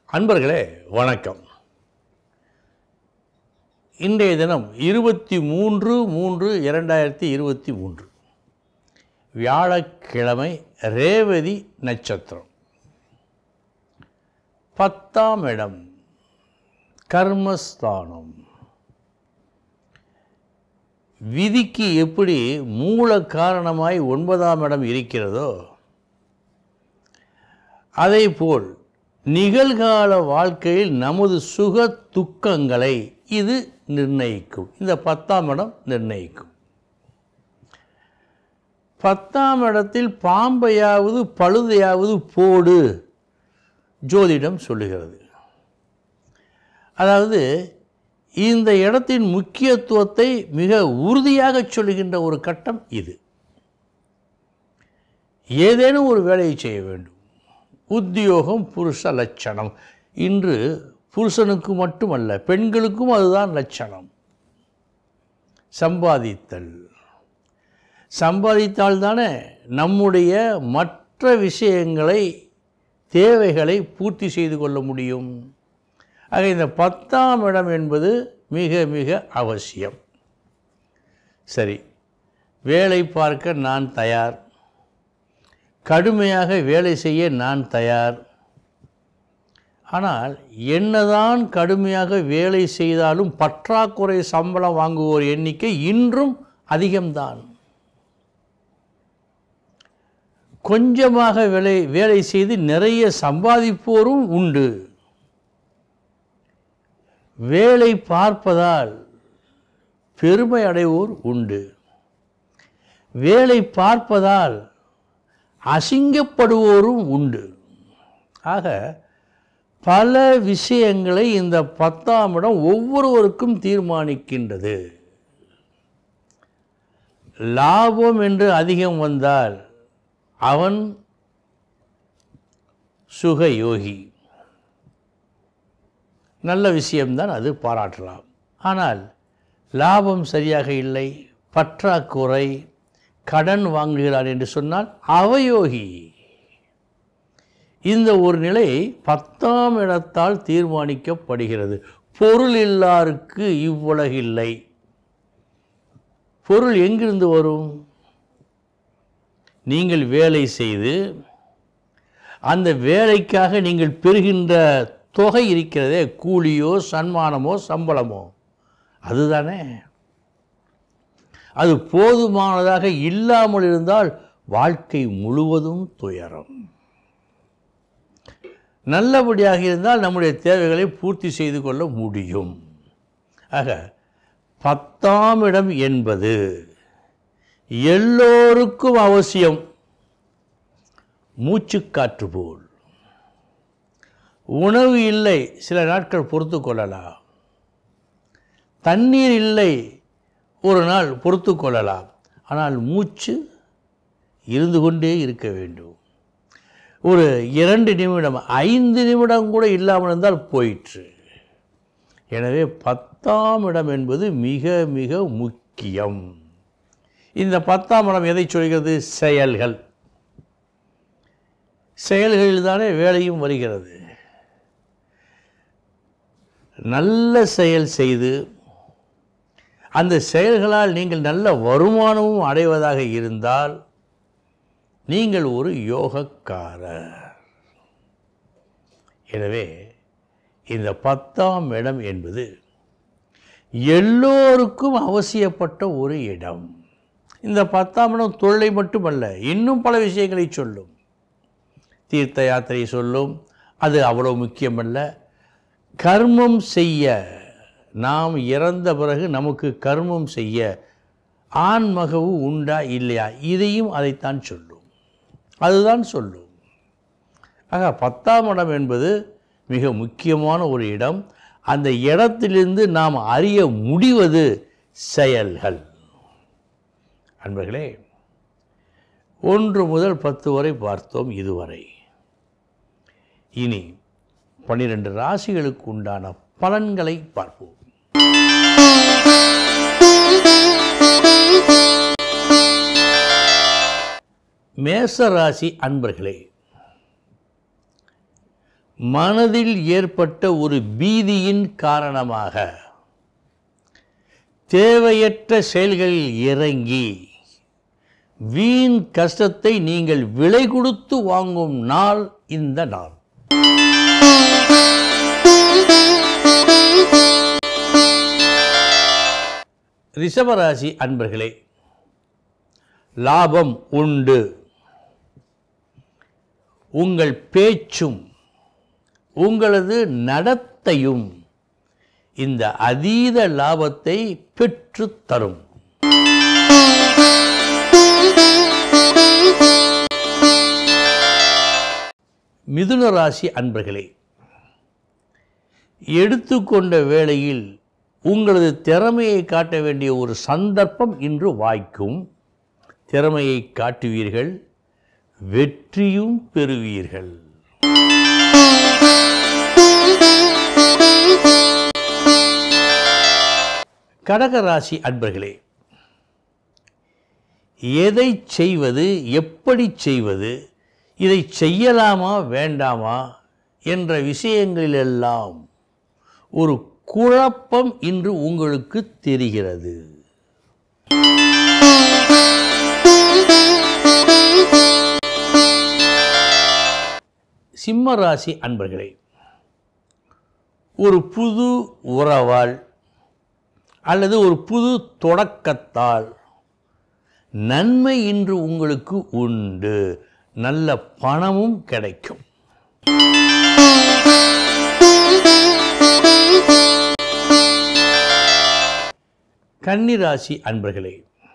அன்பர்களே வணக்கம் இன்றைய தினம் இருபத்தி மூன்று மூன்று இரண்டாயிரத்தி இருபத்தி மூன்று வியாழக்கிழமை ரேவதி நட்சத்திரம் பத்தாம் இடம் கர்மஸ்தானம் விதிக்கு எப்படி மூல காரணமாய் ஒன்பதாம் இடம் இருக்கிறதோ அதேபோல் நிகழ்கால வாழ்க்கையில் நமது சுக துக்கங்களை இது நிர்ணயிக்கும் இந்த பத்தாம் இடம் நிர்ணயிக்கும் பத்தாம் இடத்தில் பாம்பையாவது பழுதையாவது போடு ஜோதிடம் சொல்லுகிறது அதாவது இந்த இடத்தின் முக்கியத்துவத்தை மிக உறுதியாக சொல்லுகின்ற ஒரு கட்டம் இது ஏதேனும் ஒரு வேலையை செய்ய வேண்டும் உத்தியோகம் புருஷ லட்சணம் இன்று புருஷனுக்கு மட்டுமல்ல பெண்களுக்கும் அதுதான் லட்சணம் சம்பாதித்தல் சம்பாதித்தால் தானே நம்முடைய மற்ற விஷயங்களை தேவைகளை பூர்த்தி செய்து கொள்ள முடியும் ஆக இந்த பத்தாம் இடம் என்பது மிக மிக அவசியம் சரி வேலை பார்க்க நான் தயார் கடுமையாக வேலை செய்ய நான் தயார் ஆனால் என்னதான் கடுமையாக வேலை செய்தாலும் பற்றாக்குறை சம்பளம் வாங்குவோர் எண்ணிக்கை இன்றும் அதிகம்தான் கொஞ்சமாக வேலை வேலை செய்து நிறைய சம்பாதிப்போரும் உண்டு வேலை பார்ப்பதால் பெருமை அடைவோர் உண்டு வேலை பார்ப்பதால் அசிங்கப்படுவோரும் உண்டு ஆக பல விஷயங்களை இந்த பத்தாம் இடம் ஒவ்வொருவருக்கும் தீர்மானிக்கின்றது லாபம் என்று அதிகம் வந்தால் அவன் சுகயோகி நல்ல விஷயம்தான் அது பாராட்டலாம் ஆனால் லாபம் சரியாக இல்லை பற்றாக்குறை கடன் வாங்குகிறார் என்று சொன்னால் அவயோகி இந்த ஒரு நிலை பத்தாம் இடத்தால் தீர்மானிக்கப்படுகிறது பொருள் இல்லாருக்கு இவ்வுலகில்லை பொருள் எங்கிருந்து வரும் நீங்கள் வேலை செய்து அந்த வேலைக்காக நீங்கள் பெறுகின்ற தொகை இருக்கிறதே கூலியோ சன்மானமோ சம்பளமோ அதுதானே அது போதுமானதாக இல்லாமல் இருந்தால் வாழ்க்கை முழுவதும் துயரம் நல்லபடியாக இருந்தால் நம்முடைய தேவைகளை பூர்த்தி செய்து கொள்ள முடியும் ஆக பத்தாம் இடம் என்பது எல்லோருக்கும் அவசியம் மூச்சுக்காற்று போல் உணவு இல்லை சில நாட்கள் பொறுத்து கொள்ளலாம் தண்ணீர் இல்லை ஒரு நாள் பொறுத்து கொள்ளலாம் ஆனால் மூச்சு இருந்து கொண்டே இருக்க வேண்டும் ஒரு இரண்டு நிமிடம் ஐந்து நிமிடம் கூட இல்லாமல் இருந்தால் போயிற்று எனவே பத்தாம் இடம் என்பது மிக மிக முக்கியம் இந்த பத்தாம் இடம் எதை சொல்கிறது செயல்கள் செயல்களில் தானே வேலையும் வருகிறது நல்ல செயல் செய்து அந்த செயல்களால் நீங்கள் நல்ல வருமானமும் அடைவதாக இருந்தால் நீங்கள் ஒரு யோகக்காரர் எனவே இந்த பத்தாம் இடம் என்பது எல்லோருக்கும் அவசியப்பட்ட ஒரு இடம் இந்த பத்தாம் இடம் தொழிலை மட்டுமல்ல இன்னும் பல விஷயங்களை சொல்லும் தீர்த்த யாத்திரை சொல்லும் அது அவ்வளவு முக்கியமல்ல கர்மம் செய்ய நாம் இறந்த பிறகு நமக்கு கர்மம் செய்ய ஆண்மகவு உண்டா இல்லையா இதையும் அதைத்தான் சொல்லும் அதுதான் சொல்லும் ஆக பத்தாம் இடம் என்பது மிக முக்கியமான ஒரு இடம் அந்த இடத்திலிருந்து நாம் அறிய முடிவது செயல்கள் அன்பர்களே ஒன்று முதல் பத்து வரை பார்த்தோம் இதுவரை இனி பன்னிரண்டு ராசிகளுக்கு உண்டான பலன்களை பார்ப்போம் மேச ராசி அன்பர்களே மனதில் ஏற்பட்ட ஒரு பீதியின் காரணமாக தேவையற்ற செயல்களில் இறங்கி வீண் கஷ்டத்தை நீங்கள் விலை கொடுத்து வாங்கும் நாள் இந்த நாள் ரிஷபராசி அன்பர்களே லாபம் உண்டு உங்கள் பேச்சும் உங்களது நடத்தையும் இந்த அதீத லாபத்தை பெற்றுத் தரும் மிதுன ராசி அன்பர்களே எடுத்துக்கொண்ட வேளையில் உங்களது திறமையை காட்ட வேண்டிய ஒரு சந்தர்ப்பம் இன்று வாய்க்கும் திறமையை காட்டுவீர்கள் வெற்றியும் பெறுவீர்கள் கடகராசி அன்பர்களே எதை செய்வது எப்படி செய்வது இதை செய்யலாமா வேண்டாமா என்ற விஷயங்களிலெல்லாம் ஒரு குழப்பம் இன்று உங்களுக்கு தெரிகிறது சிம்ம ராசி அன்பர்களே ஒரு புது உறவால் அல்லது ஒரு புது தொடக்கத்தால் நன்மை இன்று உங்களுக்கு உண்டு நல்ல பணமும் கிடைக்கும் கன்னிராசி அன்பர்களே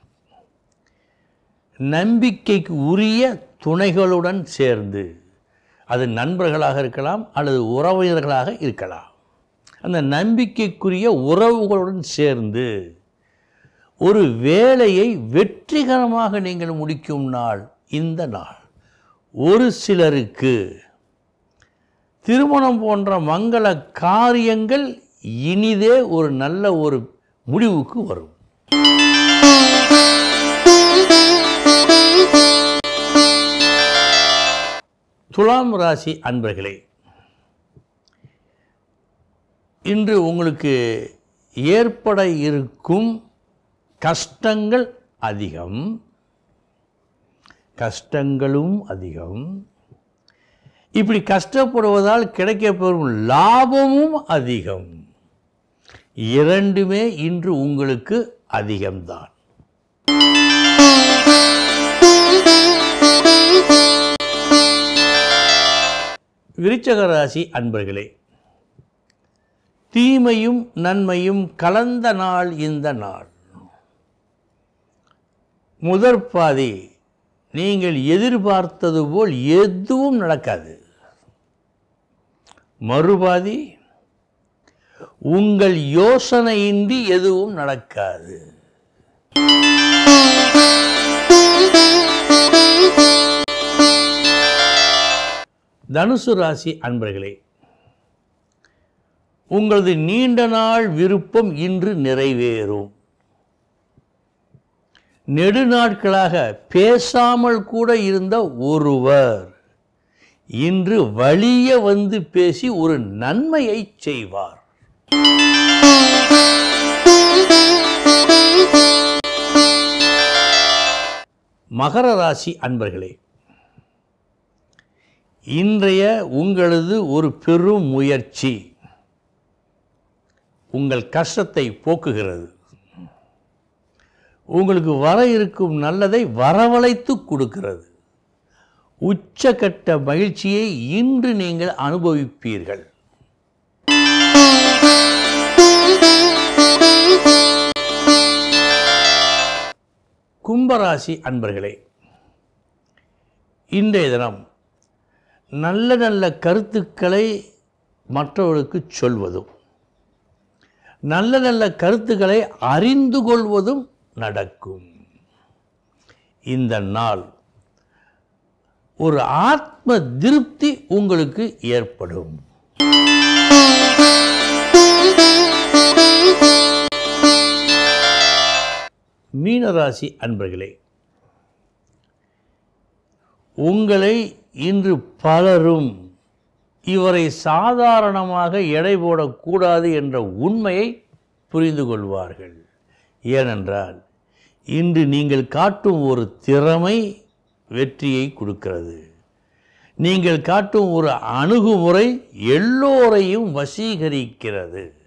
நம்பிக்கைக்கு உரிய துணைகளுடன் சேர்ந்து அது நண்பர்களாக இருக்கலாம் அல்லது உறவினர்களாக இருக்கலாம் அந்த நம்பிக்கைக்குரிய உறவுகளுடன் சேர்ந்து ஒரு வேலையை வெற்றிகரமாக நீங்கள் முடிக்கும் நாள் இந்த நாள் ஒரு சிலருக்கு திருமணம் போன்ற மங்கள காரியங்கள் இனிதே ஒரு நல்ல ஒரு முடிவுக்கு வரும் துலாம் ராசி அன்பர்களே இன்று உங்களுக்கு ஏற்பட இருக்கும் கஷ்டங்கள் அதிகம் கஷ்டங்களும் அதிகம் இப்படி கஷ்டப்படுவதால் கிடைக்கப்பெறும் லாபமும் அதிகம் இரண்டுமே இன்று உங்களுக்கு அதிகம்தான் விருச்சக ராசி அன்பர்களே தீமையும் நன்மையும் கலந்த நாள் இந்த நாள் முதற் பாதி நீங்கள் எதிர்பார்த்தது போல் எதுவும் நடக்காது மறுபாதி உங்கள் யோசனையின்றி எதுவும் நடக்காது தனுசு ராசி அன்பர்களே உங்களது நீண்ட நாள் விருப்பம் இன்று நிறைவேறும் நெடுநாட்களாக பேசாமல் கூட இருந்த ஒருவர் இன்று வலிய வந்து பேசி ஒரு நன்மையை செய்வார் மகர ராசி அன்பர்களே இன்றைய உங்களது ஒரு பெரும் முயற்சி உங்கள் கஷ்டத்தை போக்குகிறது உங்களுக்கு வர இருக்கும் நல்லதை வரவழைத்து கொடுக்கிறது உச்சக்கட்ட மகிழ்ச்சியை இன்று நீங்கள் அனுபவிப்பீர்கள் கும்பராசி அன்பர்களே இன்றைய தினம் நல்ல நல்ல கருத்துக்களை மற்றவர்களுக்கு சொல்வதும் நல்ல நல்ல கருத்துக்களை அறிந்து கொள்வதும் நடக்கும் இந்த நாள் ஒரு ஆத்ம திருப்தி உங்களுக்கு ஏற்படும் மீனராசி அன்பர்களே உங்களை இன்று பலரும் இவரை சாதாரணமாக எடை போடக்கூடாது என்ற உண்மையை புரிந்து கொள்வார்கள் ஏனென்றால் இன்று நீங்கள் காட்டும் ஒரு திறமை வெற்றியை கொடுக்கிறது நீங்கள் காட்டும் ஒரு அணுகுமுறை எல்லோரையும் வசீகரிக்கிறது